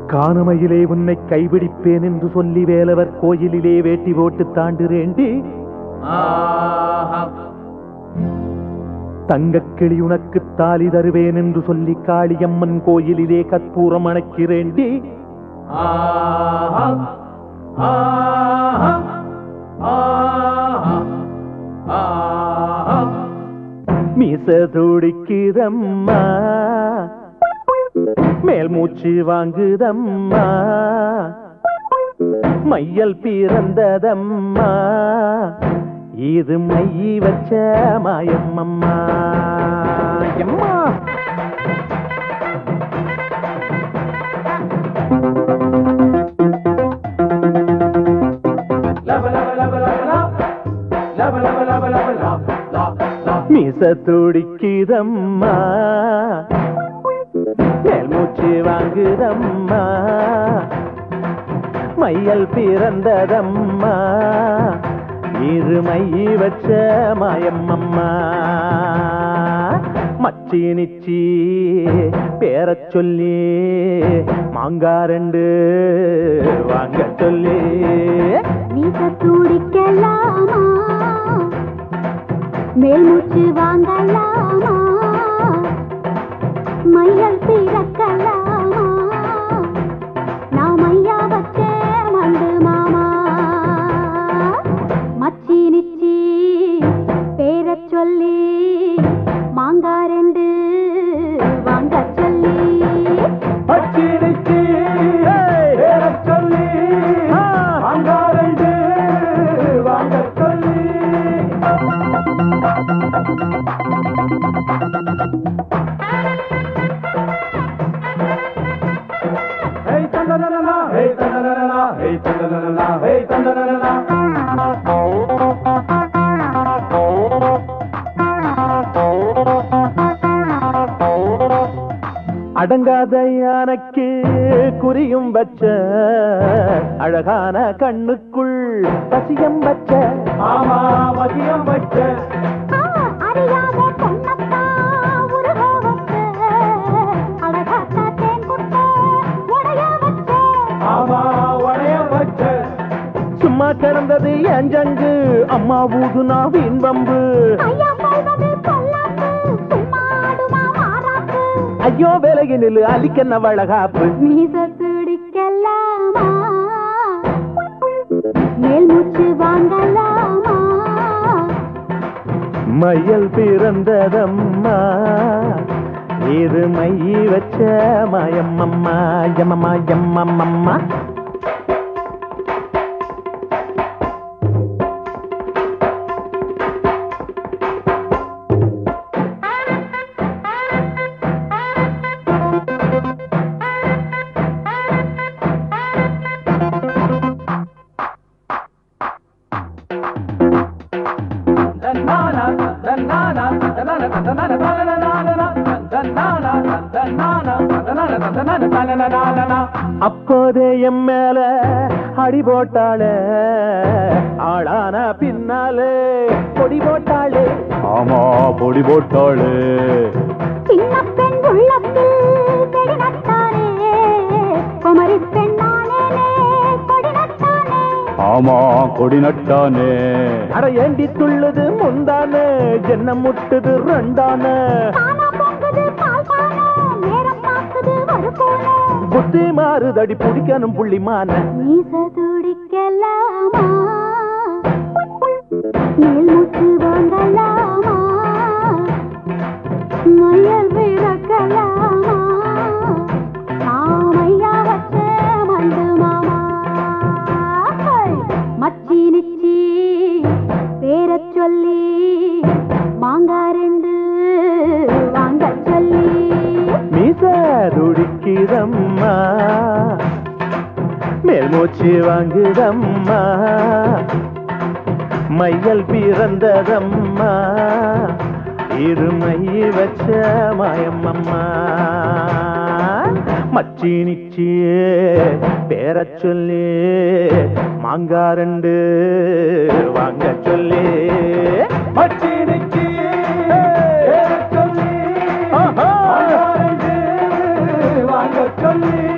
காணமையிலே உன்னை கைபிடிப்பேன் என்று சொல்லி வேலவர் கோயிலிலே வேட்டி போட்டு தாண்டுறேண்டி ஆஹா தங்கக்கிளி உனக்கு தாலி தருவேன் என்று சொல்லி காளியம்மன் கோயிலிலே கற்பூரம் அணைக்கிறேண்டி ஆஹா ஆஹா ஆஹா ஆஹா மீச துடிக்குதம்மா மேல் மூச்சு வாங்குதம்மா மையல் பிறந்ததம்மா இது மையி வச்ச மாயம்மம்மா எம்மா லப லப லப லப லப லப லப லப லப லப லப லப மீச துடிக்குதம்மா மேல் மூச்சு வாங்குதம்மா மையல் பிறந்ததம்மா இரு மையி வச்ச மாயம்மம்மா மச்சி நிச்சி பேரச் சொல்லி மாங்காரண்டு வாங்க சொல்லி வீச துடிக்கலாமா மேல் மூச்சு வாங்கலாமா மையல் பிறக்கலாமா நாம் ஐயா வச்சே மண்டு மாமா மச்சி நிச்சி பேரச் சொல்லி மாங்காரெண்டு வாங்க சொல்லி பச்சினிச்சி பேரச் சொல்லி அங்காரண்டு வாங்க சொல்லி ஹே தந்தனனா ஹே தந்தனனா ஹே தந்தனனா ஹே தந்தனனா அடங்காத யானைக்கு குறியும் வச்ச அழகான கண்ணுக்குள் பசியம் வச்ச ஆமா மதியம் வச்ச ஆ, அறியாத பொன்னத்தா உருக வச்ச, அழகாத்தா தேன் குட்ட உடைய வச்ச. ஆமா உடைய வச்ச சும்மா கிடந்தது என் ஜங்கு அம்மா ஊதுனா வீண் வம்பு ஐயா சொல்வது பொல்லாப்பு, சும்மா ஆடுமா மாறாப்பு. ஐயோ விலகினில் அலிக்கன்ன வழகாப்பு மீச பிடிக்கலாமா மேல் மூச்சு வாங்கலாமா மயல் பிறந்ததம்மா இது மையி வச்ச மாயம்மம்மா எம்மம்மா எம்மம்மம்மா தன்னானா தன்னானா தன்னானா தன்னானா தன்னானா தன்னானா தன்னானா தன்னானா தன்னானா தன்னானா அப்போதே என் மேல அடி போட்டாளே ஆளான பின்னாலே பொடி போட்டாளே ஆமா பொடி போட்டாளே சின்ன பெண் உள்ளத்தில் செடி நட்டானே குமரி பெண்ணானேனே கொடி நட்டானே ஆமா கொடி நட்டானே அட ஏண்டி துள்ளுது முந்தானே என்ன முட்டுது ரெண்டானே தானா பொங்குது பால் பானை நேரம் பார்க்குது ஒரு போன புத்தி மாறுதடி புடிக்கணும் புள்ளிமான மீச துடிக்கலாமா மேல் மூச்சு வாங்கலாமா மயல் பிறக்கலாமா ஆமையா வச்ச மண்டு மாமா ஹை! மச்சி நிச்சி பேரச் சொல்லி மாங்காரெண்டு வாங்க சொல்லி மீச துடிக்குதம்மா மேல் மூச்சு வாங்குதம்மா மையல் பிறந்ததம்மா இருமை வச்ச மாயம்மம்மா மச்சி நிச்சியே பேரச் சொல்லி மாங்காரண்டு வாங்க சொல்லி மச்சினிச்சி பேரச் சொல்லி ஆஹா. அங்காரண்டு வாங்க சொல்லி